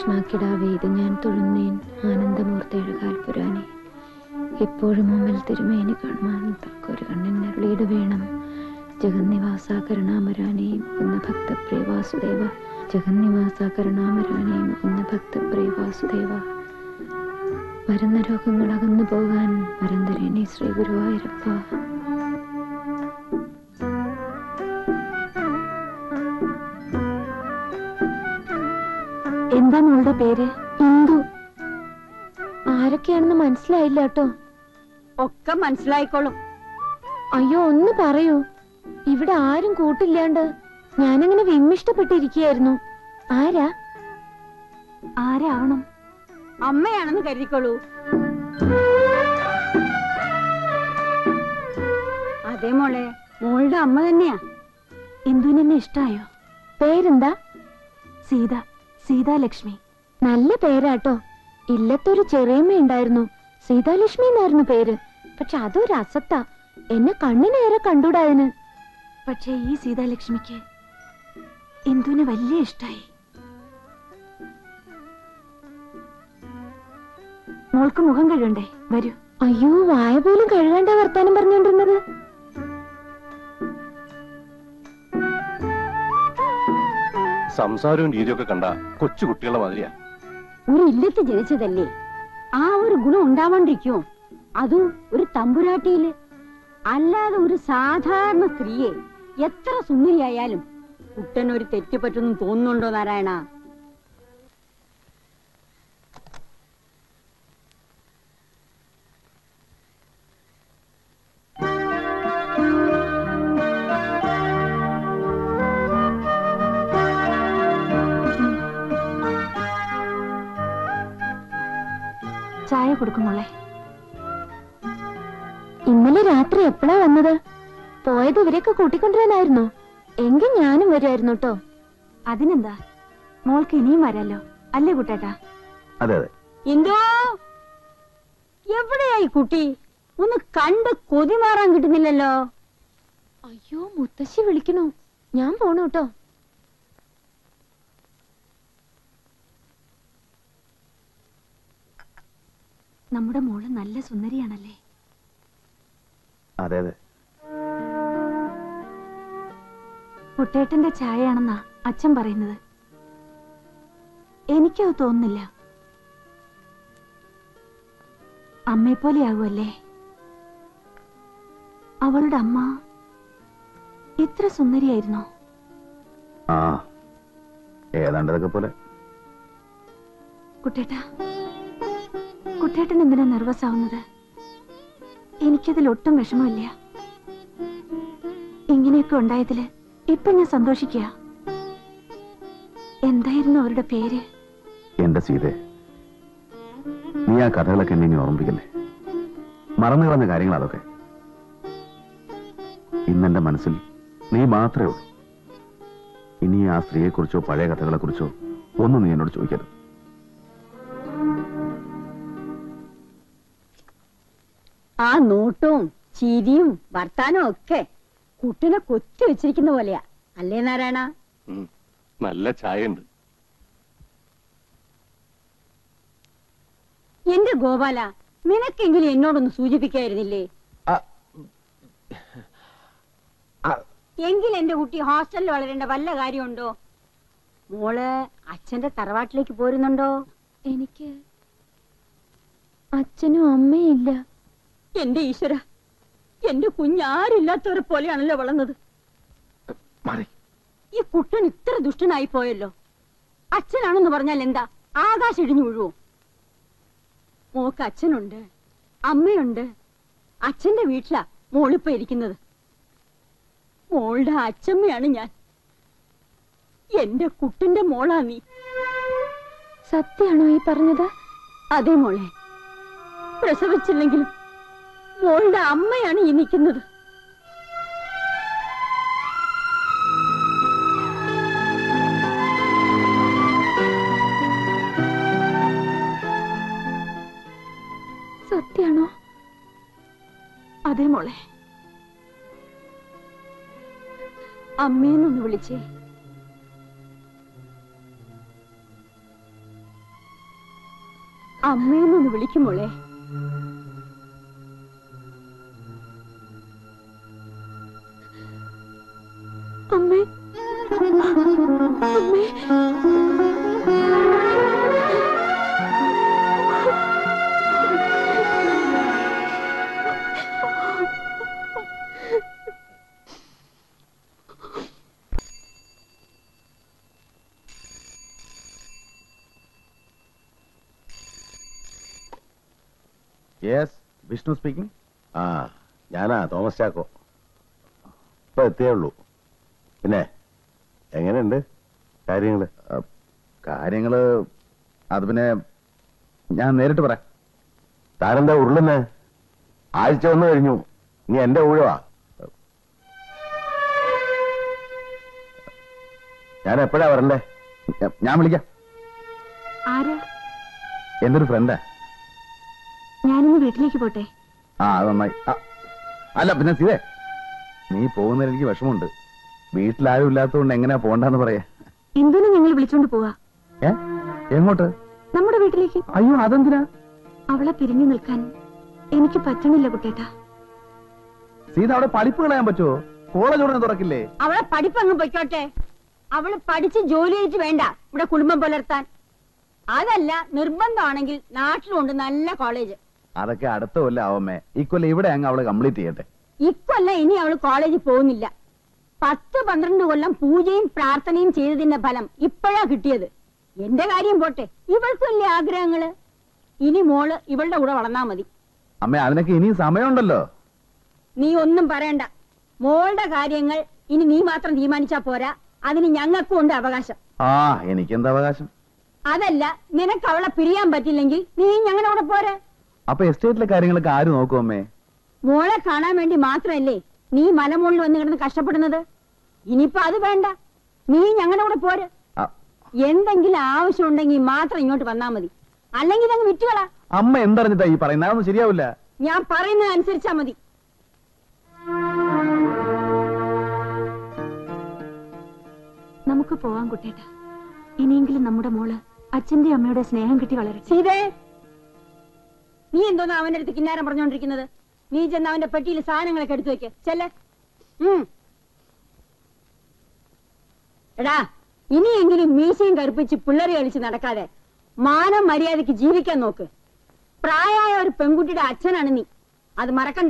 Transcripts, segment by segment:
ഗ്രീഷ്മാക്കിടാവേ ഇത് ഞാൻ തൊഴുന്നേൻ ആനന്ദമൂർത്തയുടെ കാൽപുരാനെ എപ്പോഴും മുമ്പിൽ തിരുമേനി കാണുവാൻ തക്കൊരു കണ്ണിനരുളീട് വേണം ജഗന്നിവാസ കരുണാമരാനേ മുകുന്ന ഭക്തപ്രിയ വാസുദേവ ജഗന്നിവാസ കരുണാമരാനേ മുകുന്ന ഭക്തപ്രിയ വാസുദേവ വരുന്ന രോഗങ്ങൾ അകന്നു പോകാൻ വരം തരണേ ശ്രീ ഗുരുവായൂരപ്പ എന്താ മോളുടെ പേര് ഇന്ദു ആരൊക്കെയാണെന്ന് മനസ്സിലായില്ല കേട്ടോ ഒക്കെ മനസ്സിലായിക്കോളും അയ്യോ ഒന്ന് പറയൂ ഇവിടെ ആരും കൂട്ടില്ലാണ്ട് ഞാനങ്ങനെ വിമ്മിഷ്ടപ്പെട്ടിരിക്കുകയായിരുന്നു ആരാ ആരാവണം അമ്മയാണെന്ന് കരുതിക്കോളൂ അതെ മോളെ മോളുടെ അമ്മ തന്നെയാ ഇന്ദുവിനെന്നെ ഇഷ്ടായോ പേരെന്താ സീത സീതാലക്ഷ്മി നല്ല പേരാട്ടോ ഇല്ലത്തൊരു ചെറിയമ്മ ഉണ്ടായിരുന്നു സീതാലക്ഷ്മി എന്നായിരുന്നു പേര് പക്ഷെ അതൊരു അസത്ത എന്നെ കണ്ണിനേറെ കണ്ടൂടാതിന് പക്ഷെ ഈ സീതാലക്ഷ്മിക്ക് ഇന്ദുവിനെ വലിയ ഇഷ്ടായി മോൾക്ക് മുഖം കഴുകണ്ടേ വരൂ അയ്യോ വായ പോലും കഴുകണ്ട വർത്താനം പറഞ്ഞോണ്ടിരുന്നത് സംസാരവും രീതിയൊക്കെ കണ്ട കൊച്ചു കുട്ടികളുടെ മാതിരിയാ ഒരു ഇല്ലത്ത് ജനിച്ചതല്ലേ ആ ഒരു ഗുണം ഉണ്ടാവാണ്ടിരിക്കുമോ അതും ഒരു തമ്പുരാട്ടിയില് അല്ലാതെ ഒരു സാധാരണ സ്ത്രീയെ എത്ര സുന്ദരിയായാലും കുട്ടൻ ഒരു തെറ്റ് പറ്റുന്നു തോന്നുന്നുണ്ടോ നാരായണ ചായ കൊടുക്കുമോളെ ഇന്നലെ രാത്രി എപ്പോഴാ വന്നത് പോയത് ഇവരെയൊക്കെ കൂട്ടിക്കൊണ്ടുവരാനായിരുന്നോ എങ്കിൽ ഞാനും വരുമായിരുന്നു കേട്ടോ അതിനെന്താ മോൾക്ക് ഇനിയും വരാലോ അല്ലേ കുട്ടേട്ടാ അതെ അതെ എന്തോ എവിടെയായി കുട്ടി ഒന്ന് കണ്ട് കൊതി മാറാൻ കിട്ടുന്നില്ലല്ലോ അയ്യോ മുത്തശ്ശി വിളിക്കണു ഞാൻ പോണു കേട്ടോ നമ്മുടെ മോള് നല്ല സുന്ദരിയാണല്ലേ അതെ അതെ കുട്ടേട്ടന്റെ ചായയാണെന്നാ അച്ഛൻ പറയുന്നത് എനിക്കത് തോന്നുന്നില്ല അമ്മയെപ്പോലെയാകുമല്ലേ അവളുടെ അമ്മ ഇത്ര സുന്ദരിയായിരുന്നോ ആ ഏതാണ്ടതൊക്കെ പോലെ കുട്ടേട്ടാ കുട്ടേട്ടൻ എന്തിനാ നെർവസ് ആവുന്നത് എനിക്കതിൽ ഒട്ടും വിഷമമില്ല ഇങ്ങനെയൊക്കെ ഉണ്ടായതില് ഇപ്പൊ ഞാൻ സന്തോഷിക്കുക എന്തായിരുന്നു അവരുടെ പേര് എന്റെ സീതെ നീ ആ കഥകളൊക്കെ എന്നെ ഇനി ഓർമ്മിപ്പിക്കല്ലേ മറന്നു കളഞ്ഞ കാര്യങ്ങൾ അതൊക്കെ ഇന്നെന്റെ മനസ്സിൽ നീ മാത്രമേ ഉള്ളൂ ഇനി ആ സ്ത്രീയെക്കുറിച്ചോ പഴയ കഥകളെക്കുറിച്ചോ ഒന്നും നീ എന്നോട് ചോദിക്കരുത് ആ നോട്ടവും ചിരിയും വർത്താനവും ഒക്കെ കുട്ടിനെ കൊത്തി വെച്ചിരിക്കുന്ന പോലെയാ അല്ലേ നാരായണ ഉം. നല്ല ചായ ഉണ്ട് എന്റെ ഗോപാല നിനക്കെങ്കിലും എന്നോടൊന്ന് സൂചിപ്പിക്കായിരുന്നില്ലേ എങ്കിൽ എന്റെ കുട്ടി ഹോസ്റ്റലിൽ വളരേണ്ട വല്ല കാര്യമുണ്ടോ മോള് അച്ഛന്റെ തറവാട്ടിലേക്ക് പോരുന്നുണ്ടോ എനിക്ക് അച്ഛനും അമ്മയും ഇല്ല എന്റെ ഈശ്വര എന്റെ കുഞ്ഞാരില്ലാത്തവരെ പോലെയാണല്ലോ വളർന്നത് മാറി ഈ കുട്ടൻ ഇത്ര ദുഷ്ടനായി പോയല്ലോ അച്ഛനാണെന്ന് പറഞ്ഞാൽ എന്താ ആകാശം ഇടിഞ്ഞു വീഴുവോ മോക്ക് അച്ഛനുണ്ട് അമ്മയുണ്ട് അച്ഛന്റെ വീട്ടിലാ മോളിപ്പോ ഇരിക്കുന്നത് മോളുടെ അച്ഛമ്മയാണ് ഞാൻ എന്റെ കുട്ടന്റെ മോളാ നീ സത്യാണോ ഈ പറഞ്ഞത് അതെ മോളെ പ്രസവിച്ചില്ലെങ്കിലും മോളുടെ അമ്മയാണ് ഈ നിൽക്കുന്നത് സത്യാണോ അതെ മോളെ അമ്മേന്നൊന്ന് വിളിച്ചേ അമ്മയെന്നൊന്ന് വിളിക്കുമോളെ അമ്മേ അമ്മേ യെസ് വിഷ്ണു സ്പീക്കിംഗ് ആ ഞാനാ തോമസ് ചാക്കോ ഇപ്പൊ എത്തിയേ ഉള്ളൂ പിന്നെ എങ്ങനെയുണ്ട് കാര്യങ്ങള് കാര്യങ്ങള് അത് പിന്നെ ഞാൻ നേരിട്ട് പറയാം താനെന്താ ഉരുളുന്നേ ആഴ്ച ഒന്ന് കഴിഞ്ഞു നീ എന്റെ ഊഴവാ ഞാൻ എപ്പോഴാ വരണ്ടേ ഞാ- ഞാൻ വിളിക്കാം ആരാ എന്റെ ഒരു ഫ്രണ്ടാ ഞാനിന്ന് വീട്ടിലേക്ക് പോട്ടെ ആ അത് നന്നായി ആ, അല്ല പിന്നെ സീതേ നീ പോകുന്നതിൽ എനിക്ക് വിഷമമുണ്ട് വീട്ടിലാരും ഇല്ലാത്തതുകൊണ്ട് എങ്ങനെയാ പോണ്ടെന്ന് പറയാ എന്തിനു ഞങ്ങൾ വിളിച്ചോണ്ട് പോവാ ഏ എങ്ങോട്ട് നമ്മുടെ വീട്ടിലേക്ക് അയ്യോ അതെന്തിനാ അവളെ പിരിഞ്ഞു നിൽക്കാൻ എനിക്ക് പറ്റണില്ല കുട്ടേട്ടാ സീത അവിടെ പഠിപ്പ് കളയാൻ പറ്റുമോ കോളേജ് ഉടനെ തുറക്കില്ലേ അവളെ പഠിപ്പങ്ങ് പൊയ്ക്കോട്ടെ അവള് പഠിച്ച് ജോലി ചെയ്തിട്ട് വേണ്ട ഇവിടെ കുടുംബം പുലർത്താൻ അതല്ല നിർബന്ധമാണെങ്കിൽ നാട്ടിലുണ്ട് നല്ല കോളേജ് അതൊക്കെ അടുത്ത കൊല്ലം ആവമ്മേ ഇക്കൊല്ലം ഇവിടെ അങ്ങ് അവള് കംപ്ലീറ്റ് ചെയ്യട്ടെ ഇക്കൊല്ലം ഇനി അവള് കോളേജിൽ പോകുന്നില്ല പത്ത് പന്ത്രണ്ട് കൊല്ലം പൂജയും പ്രാർത്ഥനയും ചെയ്തതിന്റെ ഫലം ഇപ്പോഴാ കിട്ടിയത് എന്റെ കാര്യം പോട്ടെ ഇവൾക്കല്ലേ ആഗ്രഹങ്ങള് ഇനി മോള് ഇവളുടെ കൂടെ വളർന്നാ മതി അമ്മേ അതിനൊക്കെ ഇനിയും സമയമുണ്ടല്ലോ നീ ഒന്നും പറയണ്ട മോളുടെ കാര്യങ്ങൾ ഇനി നീ മാത്രം തീരുമാനിച്ചാ പോരാ അതിന് ഞങ്ങൾക്കും ഉണ്ട് അവകാശം ആ എനിക്കെന്താ അവകാശം അതല്ല നിനക്ക് അവളെ പിരിയാൻ പറ്റില്ലെങ്കിൽ നീ ഞങ്ങളുടെ കൂടെ പോരെ അപ്പൊ എസ്റ്റേറ്റിലെ കാര്യങ്ങളൊക്കെ ആര് നോക്കും അമ്മേ മോളെ കാണാൻ വേണ്ടി മാത്രമല്ലേ നീ മലമുകളിൽ വന്ന് കിടന്ന് കഷ്ടപ്പെടുന്നത് ഇനിയിപ്പോ അത് വേണ്ട നീ ഞങ്ങളുടെ കൂടെ പോര് ആ, എന്തെങ്കിലും ആവശ്യമുണ്ടെങ്കിൽ മാത്രം ഇങ്ങോട്ട് വന്നാ മതി അല്ലെങ്കിൽ അങ്ങ് വിറ്റുകളാ അമ്മ എന്തറിഞ്ഞിട്ടാ ഈ പറയുന്നത് അതൊന്നും ശരിയാവില്ല ഞാൻ പറയുന്നത് അനുസരിച്ചാ മതി നമുക്ക് പോവാൻ കുട്ടേട്ടാ ഇനിയെങ്കിലും നമ്മുടെ മോള് അച്ഛന്റെ അമ്മയുടെ സ്നേഹം കിട്ടി വളരട്ടെ സീതേ നീ എന്തോന്ന് അവന്റെ അടുത്ത് കിന്നാരം പറഞ്ഞോണ്ടിരിക്കുന്നത് നീ ചെന്ന് അവന്റെ പെട്ടിയിൽ സാധനങ്ങളൊക്കെ എടുത്തു വെക്ക് ചെല്ലേ എടാ ഇനിയെങ്കിലും മീശയും കറുപ്പിച്ച് പിള്ളേരെ കളിച്ച് നടക്കാതെ മാനം മര്യാദയ്ക്ക് ജീവിക്കാൻ നോക്ക് പ്രായമായ ഒരു പെൺകുട്ടിയുടെ അച്ഛനാണ് നീ അത് മറക്കണ്ട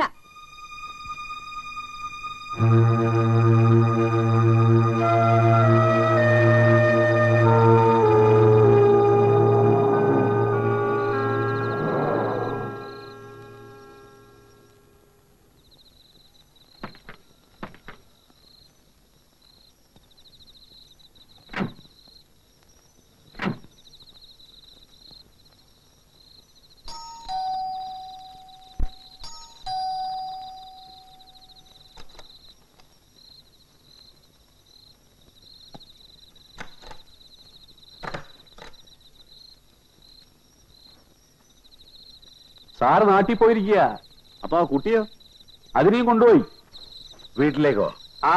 സാറ് നാട്ടിൽ പോയിരിക്കുക അപ്പൊ ആ കുട്ടിയോ അതിനെയും കൊണ്ടുപോയി വീട്ടിലേക്കോ ആ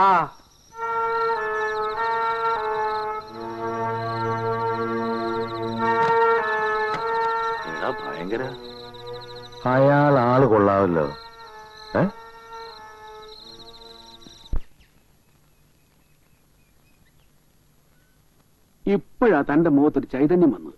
എടാ ഭയങ്കര അയാൾ ആള് കൊള്ളാമല്ലോ ഏ ഇപ്പോഴാ തന്റെ മുഖത്തൊരു ചൈതന്യം വന്നത്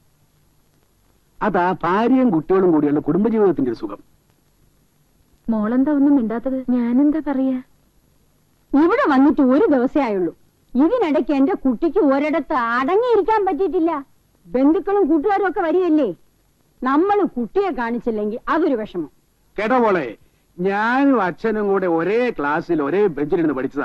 അതാ ഭാര്യയും കുട്ടികളും കൂടിയുള്ള കുടുംബജീവിതത്തിന്റെ ഒരു സുഖം മോളെന്താ ഒന്നും മിണ്ടാത്തത് ഞാനെന്താ പറയാ ഇവിടെ വന്നിട്ട് ഒരു ദിവസേ ആയുള്ളൂ ഇതിനിടയ്ക്ക് എന്റെ കുട്ടിക്ക് ഒരിടത്ത് അടങ്ങിയിരിക്കാൻ പറ്റിയിട്ടില്ല ബന്ധുക്കളും കൂട്ടുകാരും ഒക്കെ വരികയല്ലേ നമ്മൾ കുട്ടിയെ കാണിച്ചില്ലെങ്കിൽ അതൊരു വിഷമം കേട്ടോ മോളെ ഞാനും അച്ഛനും കൂടെ ഒരേ ക്ലാസ്സിൽ ഒരേ ബെഞ്ചിലിരുന്ന് പഠിച്ചതാ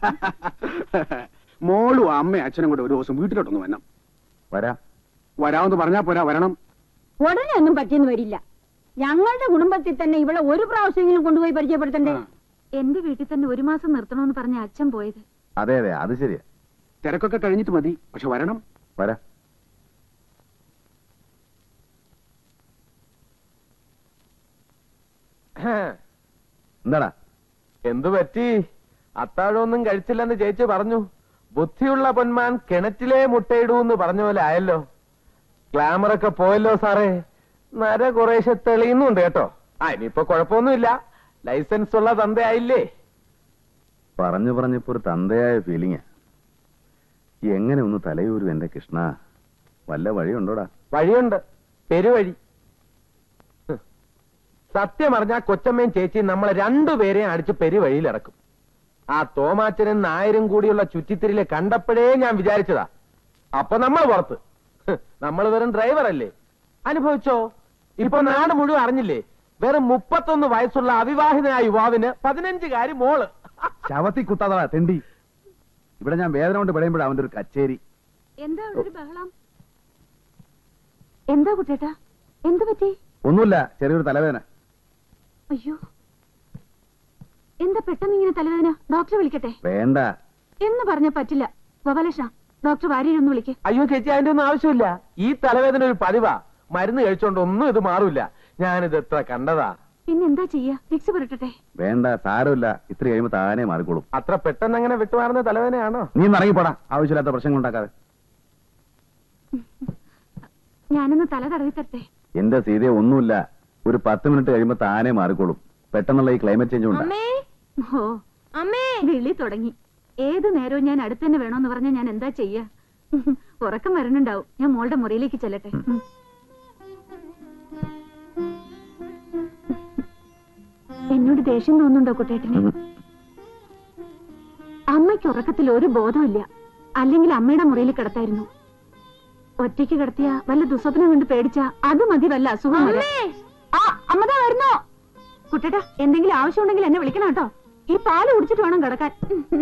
മോളും അമ്മയും അച്ഛനും കൂടെ ഒരു ദിവസം വീട്ടിലോട്ടൊന്ന് വരണം വരാം വരാമെന്ന് പറഞ്ഞാ പോരാ വരണം ഉടനെ ഒന്നും പറ്റിയെന്ന് വരില്ല ഞങ്ങളുടെ കുടുംബത്തിൽ തന്നെ ഇവളെ ഒരു പ്രാവശ്യമെങ്കിലും കൊണ്ടുപോയി പരിചയപ്പെടുത്തണ്ടേ ആ. എന്റെ വീട്ടിൽ തന്നെ ഒരു മാസം നിർത്തണമെന്ന് പറഞ്ഞ അച്ഛൻ പോയത് അതെ അതെ അത് ശരിയാ തിരക്കൊക്കെ കഴിഞ്ഞിട്ട് മതി പക്ഷെ വരണം വരാം എന്താടാ എന്തു പറ്റി അത്താഴമൊന്നും കഴിച്ചില്ലെന്ന് ചേച്ചി പറഞ്ഞു ബുദ്ധിയുള്ള പൊന്മാൻ കിണറ്റിലെ മുട്ടയിടൂന്ന് പറഞ്ഞ പോലെ ആയല്ലോ ഗ്ലാമറൊക്കെ പോയല്ലോ സാറേ നര കുറേശ്ശെ തെളിയുന്നുണ്ട് കേട്ടോ ആ ഇനിയിപ്പോ കുഴപ്പമൊന്നുമില്ല ലൈസൻസ് ഉള്ള തന്തയായില്ലേ പറഞ്ഞു പറഞ്ഞപ്പോ ഒരു തന്തയായ ഫീലിംഗാ എങ്ങനെ ഒന്ന് തലയൂരും എന്റെ കൃഷ്ണ വല്ല വഴിയുണ്ടോടാ വഴിയുണ്ട് പെരുവഴി ഹ്. സത്യം അറിഞ്ഞാ കൊച്ചമ്മയും ചേച്ചിയും നമ്മളെ രണ്ടുപേരെയും അടിച്ച് പെരുവഴിയിൽ ഇറക്കും ആ തോമാച്ചനും നായരും കൂടിയുള്ള ചുറ്റിത്തിരിലെ കണ്ടപ്പോഴേ ഞാൻ വിചാരിച്ചതാ അപ്പൊ നമ്മൾ പുറത്ത് ഹ്. നമ്മൾ വെറും ഡ്രൈവർ അല്ലേ അനുഭവിച്ചോ ഇപ്പൊ നാട് മുഴുവൻ അറിഞ്ഞില്ലേ വെറും മുപ്പത്തൊന്ന് വയസ്സുള്ള അവിവാഹിതനായ യുവാവിന് പതിനഞ്ചുകാരി മോള് ശവത്തി കുത്താതാ തെണ്ടി ഇവിടെ ഞാൻ വേദന കൊണ്ട് പെടയുമ്പോഴാ അവന്റെ ഒരു കച്ചേരി എന്താ അവിടെ ഒരു ബഹളം എന്താ കുട്ടേട്ടാ എന്ത് പറ്റി ഒന്നുമില്ല ചെറിയൊരു തലവേദന അയ്യോ എന്താ പെട്ടെന്ന് ഇങ്ങനെ തലവേദന ഡോക്ടറെ വിളിക്കട്ടെ വേണ്ട എന്ന് പറഞ്ഞാ പറ്റില്ല ഗോപാലകൃഷ്ണ ഡോക്ടർ വാര്യരൊന്ന് വിളിക്കേ അയ്യോ ചേച്ചി അതിന്റെ ഒന്നും ആവശ്യമില്ല ഈ തലവേദന ഒരു പതിവാ മരുന്ന് കഴിച്ചോണ്ട് ഒന്നും ഇത് മാറൂല ഞാനിത് എത്ര കണ്ടതാ പിന്നെ എന്താ ചെയ്യാ വിക്സ് പുരട്ടട്ടെ വേണ്ട സാരമില്ല ഇത്ര കഴിയുമ്പോ താനേ മാറിക്കോളും അത്ര പെട്ടെന്ന് അങ്ങനെ വിട്ടുമാറുന്ന തലവേദനയാണോ നീ ഒന്ന് ഇറങ്ങിപ്പോടാ ആവശ്യമില്ലാത്ത പ്രശ്നങ്ങൾ ഉണ്ടാക്കാതെ ഞാനൊന്ന് തല തടവി തരട്ടെ എന്റെ സീതയെ ഒന്നുമില്ല ഒരു പത്ത് മിനിറ്റ് കഴിയുമ്പോ താനേ മാറിക്കോളും പെട്ടെന്നുള്ള ഈ ക്ലൈമറ്റ് ചേഞ്ച് ഉണ്ട് അമ്മേ ഓ അമ്മേ വിളി തുടങ്ങി ഏത് നേരവും ഞാൻ അടുത്ത് തന്നെ വേണോന്ന് പറഞ്ഞാൽ ഞാൻ എന്താ ചെയ്യാ ഉറക്കം വരണുണ്ടാവും ഞാൻ മോളുടെ മുറിയിലേക്ക് ചെല്ലട്ടെ ഉം. എന്നോട് ദേഷ്യം തോന്നുന്നുണ്ടോ കുട്ടേട്ടന് അമ്മയ്ക്ക് ഉറക്കത്തിൽ ഒരു ബോധമില്ല അല്ലെങ്കിൽ അമ്മയുടെ മുറിയിൽ കിടത്തായിരുന്നു ഒറ്റയ്ക്ക് കിടത്തിയ വല്ല ദുസ്വപ്നം കൊണ്ട് പേടിച്ച അത് മതി വല്ല അസുഖം വരാൻ. ആ അമ്മതാ വരുന്നോ കുട്ടേട്ടാ എന്തെങ്കിലും ആവശ്യമുണ്ടെങ്കിൽ എന്നെ വിളിക്കണം കേട്ടോ ഈ പാല് കുടിച്ചിട്ട് വേണം കിടക്കാൻ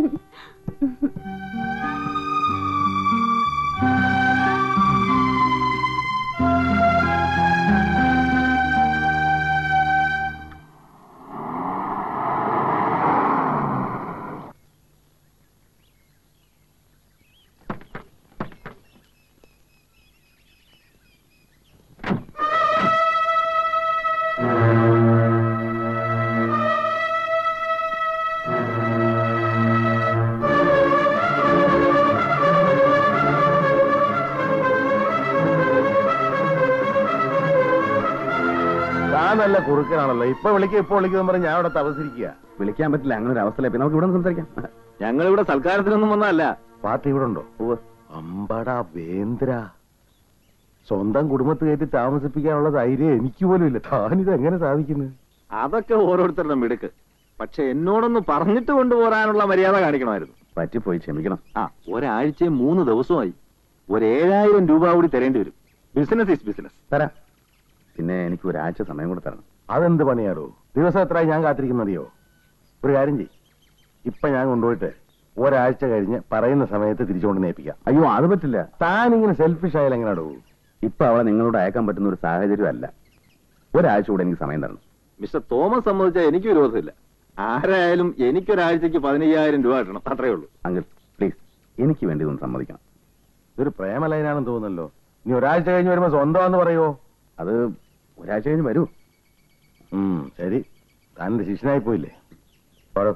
താൻ നല്ല കുറുക്കനാണല്ലോ ഇപ്പൊ വിളിക്കുക ഇപ്പൊ വിളിക്കുന്ന പറഞ്ഞ് ഞാൻ അവിടെ തപസിരിക്കുക വിളിക്കാൻ പറ്റില്ല അങ്ങനെ ഒരു അവസ്ഥയില്ല പിന്നെ നമുക്ക് ഇവിടെ നിന്ന് സംസാരിക്കാം ഞങ്ങൾ ഇവിടെ സൽക്കാരത്തിനൊന്നും വന്നതല്ല പാർട്ടി ഇവിടെ ഉണ്ടോ അമ്പടാ വേന്ദ്ര സ്വന്തം കുടുംബത്ത് കയറ്റി താമസിപ്പിക്കാനുള്ള ധൈര്യം എനിക്ക് പോലും ഇല്ല താനിത് എങ്ങനെ സാധിക്കുന്നു അതൊക്കെ ഓരോരുത്തരുടെ മിടുക്ക് പക്ഷെ എന്നോടൊന്ന് പറഞ്ഞിട്ട് കൊണ്ടുപോരാനുള്ള മര്യാദ കാണിക്കണമായിരുന്നു പറ്റിപ്പോയി ക്ഷമിക്കണം ആ ഒരാഴ്ചയും മൂന്ന് ദിവസമായി ഒരു ഏഴായിരം രൂപ കൂടി തരേണ്ടി വരും ബിസിനസ് ഈസ് ബിസിനസ് തരാം പിന്നെ എനിക്ക് ഒരാഴ്ച സമയം കൂടെ തരണം അതെന്ത് പണിയാടോ ദിവസം എത്ര ഞാൻ കാത്തിരിക്കുന്നറിയോ ഒരു കാര്യം ചെയ് ഇപ്പൊ ഞാൻ കൊണ്ടുപോയിട്ട് ഒരാഴ്ച കഴിഞ്ഞ് പറയുന്ന സമയത്ത് തിരിച്ചുകൊണ്ട് നേപ്പിക്കാം അയ്യോ അത് പറ്റില്ല താൻ ഇങ്ങനെ സെൽഫിഷ് ആയാലും എങ്ങനെയാടോ ഇപ്പൊ അവളെ നിങ്ങളോട് അയക്കാൻ പറ്റുന്ന ഒരു സാഹചര്യം അല്ല ഒരാഴ്ച കൂടെ എനിക്ക് സമയം തരണം മിസ്റ്റർ തോമസ് സംബന്ധിച്ചാൽ എനിക്ക് വിരോധമില്ല ആരായാലും എനിക്കൊരാഴ്ചക്ക് പതിനയ്യായിരം രൂപ കിട്ടണം അത്രേ ഉള്ളൂ അങ്കിൾ പ്ലീസ് എനിക്ക് വേണ്ടി ഒന്ന് സമ്മതിക്കണം ഇതൊരു പ്രേമലൈനാണെന്ന് തോന്നുന്നല്ലോ നീ ഒരാഴ്ച കഴിഞ്ഞ് വരുമ്പോ സ്വന്തമാന്ന് പറയുവോ അത് ഒരാഴ്ച കഴിഞ്ഞ് വരൂ ഉം ശരി താൻ എന്റെ ശിഷ്യനായി പോയില്ലേ കുഴ-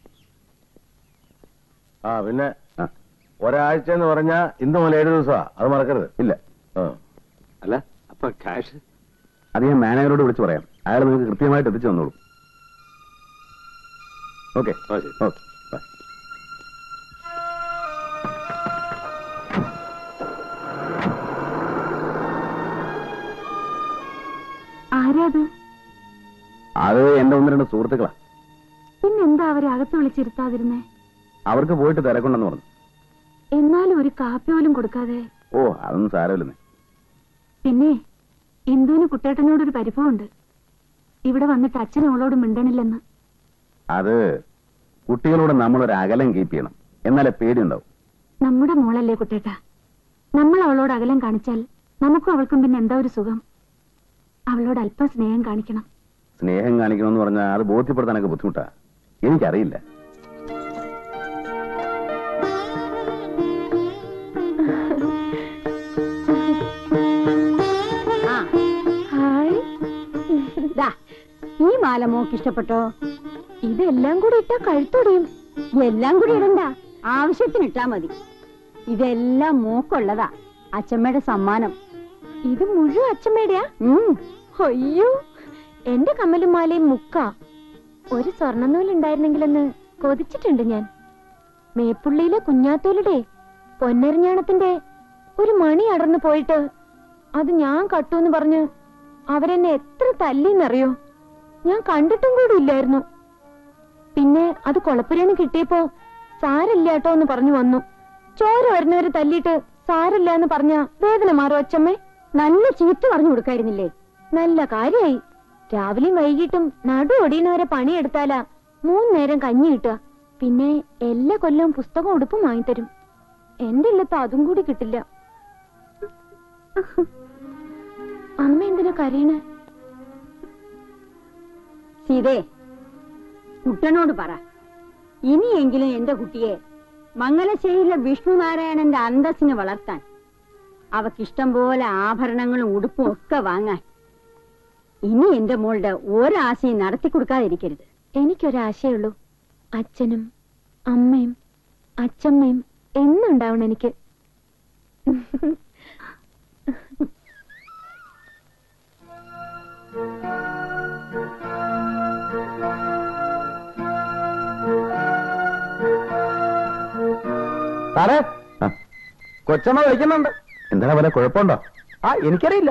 ആ പിന്നെ ആ ഒരാഴ്ച എന്ന് പറഞ്ഞാ ഇന്ന് മുതൽ ഏഴ് ദിവസമാ അത് മറക്കരുത് ഇല്ല ആ. അല്ല അപ്പൊ കാശ് അത് ഞാൻ മാനേജറോട് വിളിച്ചു പറയാം അയാൾ നിങ്ങൾക്ക് കൃത്യമായിട്ട് എത്തിച്ചു തന്നോളൂ ഓക്കെ ആ, ശരി. ഓക്കെ ബൈ ആരാത് അത് എന്റെ ഒന്ന് രണ്ട് സുഹൃത്തുക്കളാ പിന്നെന്താ അവരെ അകത്ത് വിളിച്ചിരുത്താതിരുന്നേ അവർക്ക് പോയിട്ട് തിരക്കുണ്ടെന്ന് പറഞ്ഞു എന്നാലും ഒരു കാപ്പി പോലും കൊടുക്കാതെ ഓ അതൊന്നും സാരമില്ലെന്നേ പിന്നെ ഇന്ദുവിന് കുട്ടേട്ടനോടൊരു പരിഭവമുണ്ട് ഇവിടെ വന്നിട്ട് അച്ഛൻ അവളോട് മിണ്ടണില്ലെന്ന് അത് കുട്ടികളോട് നമ്മളൊരു അകലം കീപ്പ് ചെയ്യണം എന്നാലേ പേടിയുണ്ടാവും നമ്മുടെ മോളല്ലേ കുട്ടേട്ട നമ്മൾ അവളോട് അകലം കാണിച്ചാൽ നമുക്കും അവൾക്കും പിന്നെ എന്താ ഒരു സുഖം അവളോട് അല്പം സ്നേഹം കാണിക്കണം സ്നേഹം കാണിക്കണമെന്ന് പറഞ്ഞാൽ അത് ബോധ്യപ്പെടുത്താനൊക്കെ ബുദ്ധിമുട്ടാ എനിക്കറിയില്ല ആ ഹായ് ദാ ഈ മാല മോക്ക് ഇഷ്ടപ്പെട്ടോ ഇതെല്ലാം കൂടി ഇട്ടാ കഴുത്തൊടിയും എല്ലാം കൂടി ഇടണ്ട ആവശ്യത്തിന് ഇട്ടാ മതി ഇതെല്ലാം മോക്കുള്ളതാ അച്ഛമ്മയുടെ സമ്മാനം ഇത് മുഴുവൻ അച്ഛമ്മയുടെയാ ഉം അയ്യോ എന്റെ കമ്മലും മാലയും മുക്ക ഒരു സ്വർണ്ണനൂലുണ്ടായിരുന്നെങ്കിലെന്ന് കൊതിച്ചിട്ടുണ്ട് ഞാൻ മേപ്പുള്ളിയിലെ കുഞ്ഞാത്തോലുടെ പൊന്നരിഞ്ഞാണത്തിന്റെ ഒരു മണി അടർന്നു പോയിട്ട് അത് ഞാൻ കട്ടൂന്ന് പറഞ്ഞ് അവരെന്നെ എത്ര തല്ലിന്നറിയോ ഞാൻ കണ്ടിട്ടും കൂടി ഇല്ലായിരുന്നു പിന്നെ അത് കൊളപ്പുരേന്ന് കിട്ടിയപ്പോ സാരില്ല കേട്ടോ എന്ന് പറഞ്ഞു വന്നു ചോര വരുന്നവരെ തല്ലിയിട്ട് സാരില്ല എന്ന് പറഞ്ഞ വേദന മാറോ അച്ചമ്മേ നല്ല ചീത്ത പറഞ്ഞു കൊടുക്കായിരുന്നില്ലേ നല്ല കാര്യായി രാവിലെയും വൈകിട്ടും നടു ഒടിയുന്നവരെ പണിയെടുത്താലാ മൂന്ന് നേരം കഞ്ഞി കിട്ടുക പിന്നെ എല്ലാ കൊല്ലവും പുസ്തകം ഉടുപ്പും വാങ്ങിത്തരും എന്റെ ഇല്ലത്ത് അതും കൂടി കിട്ടില്ല അമ്മ എന്തിനാ കരയണേ സീതേ കുട്ടനോട് പറ ഇനിയെങ്കിലും എന്റെ കുട്ടിയെ മംഗലശ്ശേരിയിലെ വിഷ്ണുനാരായണന്റെ അന്തസ്സിന് വളർത്താൻ അവക്കിഷ്ടം പോലെ ആഭരണങ്ങളും ഉടുപ്പും ഒക്കെ വാങ്ങാൻ ഇനി എന്റെ മോളുടെ ഒരാശയും നടത്തി കൊടുക്കാതിരിക്കരുത് എനിക്കൊരാശയുള്ളൂ അച്ഛനും അമ്മയും അച്ഛമ്മയും എന്നുണ്ടാവണം എനിക്ക് സാറേ ആ, കൊച്ചമ്മ വിളിക്കുന്നുണ്ട് എന്താണ് വല്ല കുഴപ്പമുണ്ടോ ആ എനിക്കറിയില്ല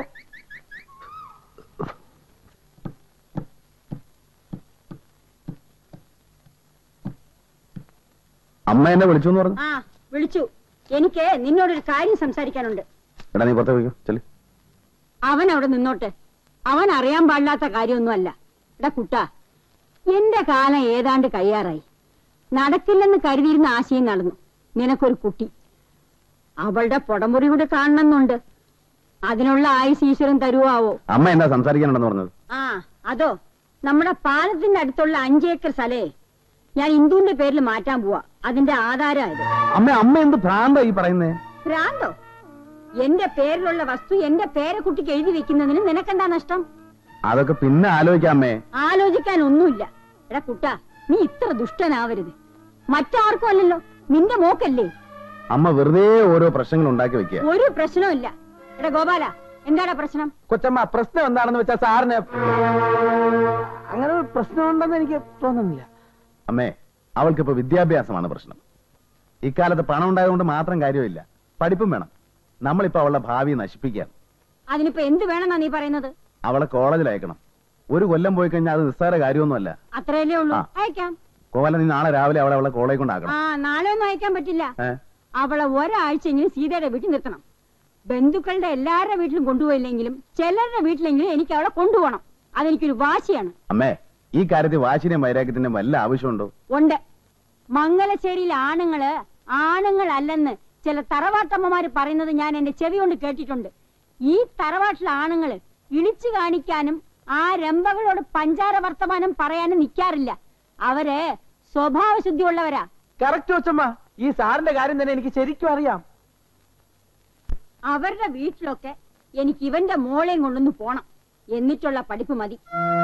അമ്മ എന്നെ വിളിച്ചു എന്ന് പറഞ്ഞു ആ വിളിച്ചു എനിക്ക് നിന്നോടൊരു കാര്യം സംസാരിക്കാനുണ്ട് എടാ നീ പുറത്ത് പോയിക്കോ ചെല്ലു അവൻ അവിടെ നിന്നോട്ടെ അവൻ അറിയാൻ പാടില്ലാത്ത കാര്യമൊന്നുമല്ല എടാ കുട്ട എന്റെ കാലം ഏതാണ്ട് കയ്യാറായി നടക്കില്ലെന്ന് കരുതിയിരുന്ന ആശയം നടന്നു നിനക്കൊരു കുട്ടി അവളുടെ പുടമുറി കൂടെ കാണണമെന്നുണ്ട് അതിനുള്ള ആയുസ് ഈശ്വരൻ തരുവാവോ അമ്മ എന്താ സംസാരിക്കാനുണ്ടെന്ന് പറഞ്ഞത് ആ അതോ നമ്മുടെ പാലത്തിന്റെ അടുത്തുള്ള അഞ്ചേക്കർ സ്ഥലേ ഞാൻ ഇന്ദുവിന്റെ പേരിൽ മാറ്റാൻ പോവാ അതിന്റെ ആധാരമായത് അമ്മ അമ്മ എന്ത് ഭ്രാന്താ ഈ പറയുന്നേ ഭ്രാന്തോ എന്റെ പേരിലുള്ള വസ്തു എന്റെ പേരക്കുട്ടിക്ക് എഴുതി വെക്കുന്നതിന് നിനക്കെന്താ നഷ്ടം അതൊക്കെ പിന്നെ ആലോചിക്കാം അമ്മേ ആലോചിക്കാൻ ഒന്നുമില്ല എടാ കുട്ട നീ ഇത്ര ദുഷ്ടനാവരുത് മറ്റാർക്കും അല്ലല്ലോ നിന്റെ മോക്കല്ലേ അമ്മ വെറുതെ ഓരോ പ്രശ്നങ്ങൾ ഉണ്ടാക്കി വെക്കുക ഒരു പ്രശ്നവുമില്ല എടാ ഗോപാല എന്താടാ പ്രശ്നം കൊച്ചമ്മ പ്രശ്നം എന്താണെന്ന് വെച്ചാൽ സാറിന് അങ്ങനെ ഒരു പ്രശ്നമുണ്ടെന്ന് എനിക്ക് തോന്നുന്നില്ല അമ്മേ അവൾക്കിപ്പോ വിദ്യാഭ്യാസമാണ് പ്രശ്നം ഇക്കാലത്ത് പണം ഉണ്ടായതുകൊണ്ട് മാത്രം കാര്യമില്ല പഠിപ്പും വേണം നമ്മളിപ്പോ അവളുടെ ഭാവി നശിപ്പിക്കുകയാണ് അതിനിപ്പോ എന്ത് വേണമെന്നാ നീ പറയുന്നത് അവളെ കോളേജിൽ അയക്കണം ഒരു കൊല്ലം പോയി കഴിഞ്ഞാൽ അത് നിസ്സാര കാര്യമൊന്നുമല്ല അത്രയല്ലേ ഉള്ളൂ ആ. അയക്കാം കോവല നീ നാളെ രാവിലെ അവളെ അവളെ കോളേജ് ആ കൊണ്ടാക്കണം നാളെ ഒന്നും അയക്കാൻ പറ്റില്ല ഏ അവളെ ഒരാഴ്ചയെങ്കിലും സീതയുടെ വീട്ടിൽ നിർത്തണം ബന്ധുക്കളുടെ എല്ലാവരുടെ വീട്ടിലും കൊണ്ടുപോയില്ലെങ്കിലും ചിലരുടെ വീട്ടിലെങ്കിലും എനിക്ക് അവളെ കൊണ്ടുപോകണം അതെനിക്കൊരു വാശിയാണ് അമ്മേ ഈ കാര്യത്തിൽ വാശിന്റെയും വൈരാഗ്യത്തിന്റെയും വല്ല ആവശ്യമുണ്ടോ ഉണ്ട് മംഗലശ്ശേരിയിൽ ആണുങ്ങള് ആണുങ്ങളല്ലെന്ന് ചില തറവാട്ടമ്മമാര് പറയുന്നത് ഞാൻ എന്റെ ചെവി കൊണ്ട് കേട്ടിട്ടുണ്ട് ഈ തറവാട്ടിലെ ആണുങ്ങള് ഇളിച്ചു കാണിക്കാനും ആ രമ്പകളോട് പഞ്ചാര വർത്തമാനം പറയാനും നിൽക്കാറില്ല അവര് സ്വഭാവശുദ്ധിയുള്ളവരാ കറക്റ്റ് കൊച്ചമ്മ ഈ സാറിന്റെ കാര്യം തന്നെ എനിക്ക് ശരിക്കും അറിയാം അവരുടെ വീട്ടിലൊക്കെ എനിക്ക് ഇവന്റെ മോളെയും കൊണ്ടൊന്ന് പോണം എന്നിട്ടുള്ള പഠിപ്പ് മതി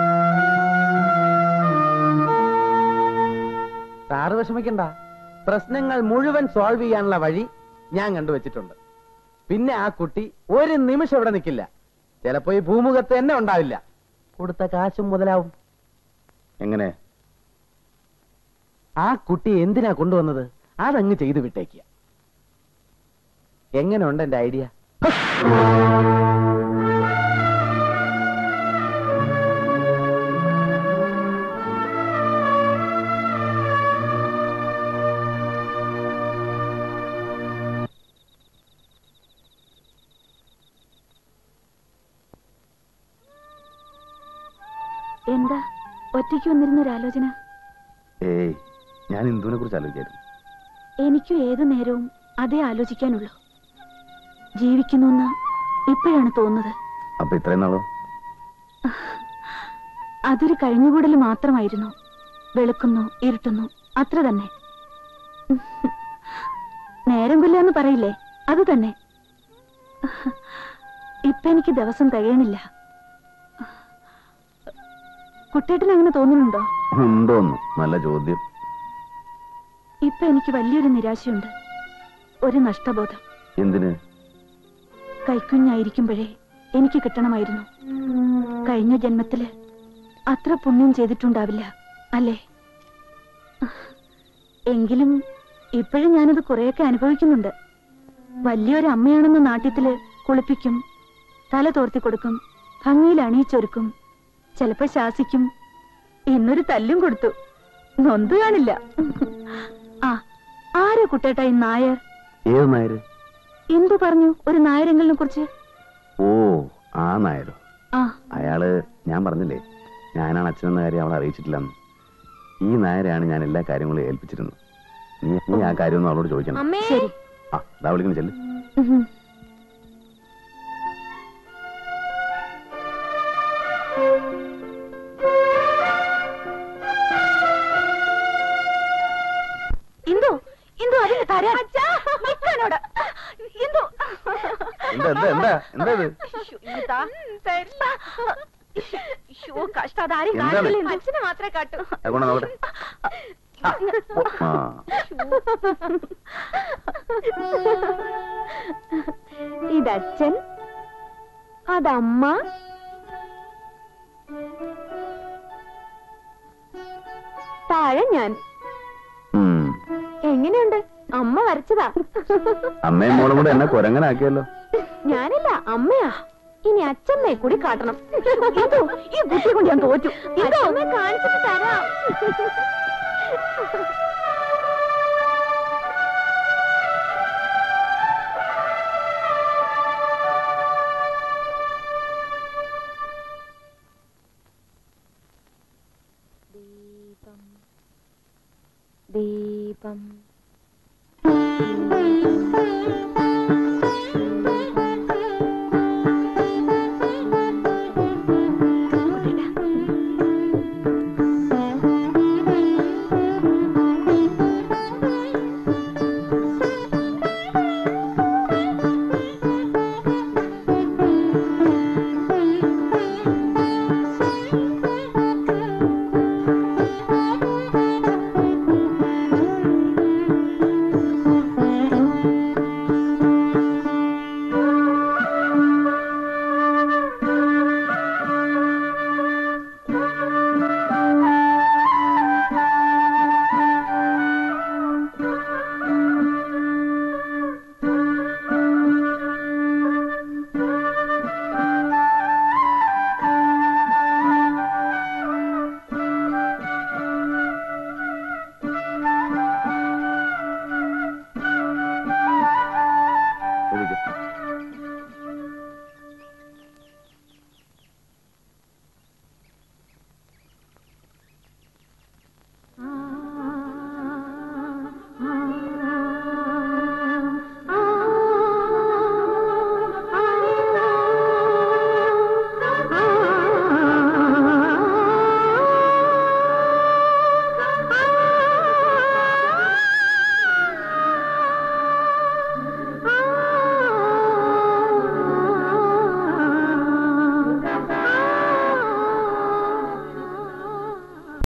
സാറ് വിഷമിക്കണ്ട പ്രശ്നങ്ങൾ മുഴുവൻ സോൾവ് ചെയ്യാനുള്ള വഴി ഞാൻ കണ്ടുവച്ചിട്ടുണ്ട് പിന്നെ ആ കുട്ടി ഒരു നിമിഷം ഇവിടെ നിൽക്കില്ല ചിലപ്പോ ഈ ഭൂമുഖത്ത് തന്നെ ഉണ്ടാവില്ല കൊടുത്ത കാശും മുതലാവും എങ്ങനെ ആ കുട്ടി എന്തിനാ കൊണ്ടുവന്നത് അതങ്ങ് ചെയ്തു വിട്ടേക്കുക എങ്ങനെയുണ്ട് എന്റെ ഐഡിയ എന്താ ഒറ്റയ്ക്ക് വന്നിരുന്ന ഒരു ആലോചന ഏയ് ഞാൻ ഇന്ദുവിനെ കുറിച്ച് ആലോചിക്കായിരുന്നു എനിക്കും ഏതു നേരവും അതേ ആലോചിക്കാനുള്ളൂ ജീവിക്കുന്നു ഇപ്പോഴാണ് തോന്നുന്നത് അപ്പൊ ഇത്രയും നാളോ അതൊരു കഴിഞ്ഞുകൂടൽ മാത്രമായിരുന്നു വെളുക്കുന്നു ഇരുട്ടുന്നു അത്ര തന്നെ നേരം കൊല്ലാന്ന് പറയില്ലേ അത് തന്നെ ഇപ്പൊ എനിക്ക് ദിവസം കഴിയണില്ല കുട്ടേട്ടന് അങ്ങനെ തോന്നുന്നുണ്ടോ ഉണ്ടോന്നു നല്ല ചോദ്യം ഇപ്പൊ എനിക്ക് വലിയൊരു നിരാശയുണ്ട് ഒരു നഷ്ടബോധം എന്തിന് കൈക്കുഞ്ഞായിരിക്കുമ്പോഴേ എനിക്ക് കിട്ടണമായിരുന്നു കഴിഞ്ഞ ജന്മത്തില് അത്ര പുണ്യം ചെയ്തിട്ടുണ്ടാവില്ല അല്ലേ എങ്കിലും ഇപ്പോഴും ഞാനത് കുറെയൊക്കെ അനുഭവിക്കുന്നുണ്ട് വലിയൊരു അമ്മയാണെന്ന നാട്യത്തില് കുളിപ്പിക്കും തല തോർത്തി കൊടുക്കും ഭംഗിയിൽ അണിയിച്ചൊരുക്കും ചിലപ്പോ ശാസിക്കും ഇന്നൊരു തല്ലും കൊടുത്തു നൊന്ത് കാണില്ല ആ ആരാ കുട്ടേട്ടാ ഈ നായർ ഏത് നായര് എന്തു പറഞ്ഞു ഒരു നായരെങ്കിലിനെ കുറിച്ച് ഓ ആ നായരോ ആ അയാള് ഞാൻ പറഞ്ഞില്ലേ ഞാനാണ് അച്ഛനെന്ന കാര്യം അവളെ അറിയിച്ചിട്ടില്ലെന്ന് ഈ നായരെയാണ് ഞാൻ എല്ലാ കാര്യങ്ങളും ഏൽപ്പിച്ചിരുന്നത് നീ നീ ആ കാര്യമൊന്നും അവളോട് ചോദിക്കണം ശരി ആ ഇതാ വിളിക്കുന്നു ചെല്ല് ഉഹും. ഇന്ദു ഇന്ദു അതിന് തരാൻ നിൽക്കാനോട് ഇന്ദു എന്താ എന്താ എന്താ എന്താ ഇത് കഷ്ടം അതാരും എന്താണ്? കാണില്ല അച്ഛനെ മാത്രമേ കാട്ടൂ അതുകൊണ്ട് നോക്കട്ടെ ആ, ഓ, ആ ഇതച്ഛൻ അതമ്മ താഴെ ഞാൻ ഉം. എങ്ങനെയുണ്ട് അമ്മ വരച്ചതാ അമ്മയും മോളും കൂടെ എന്നെ കുരങ്ങനാക്കിയല്ലോ ഞാനല്ല അമ്മയാ ഇനി അച്ഛമ്മയെ കൂടി കാട്ടണം ഇതോ ഈ ബുദ്ധി കൊണ്ട് ഞാൻ തോറ്റു ഇതോ കാണിച്ചിട്ട് തരാം ദീപം ദീപം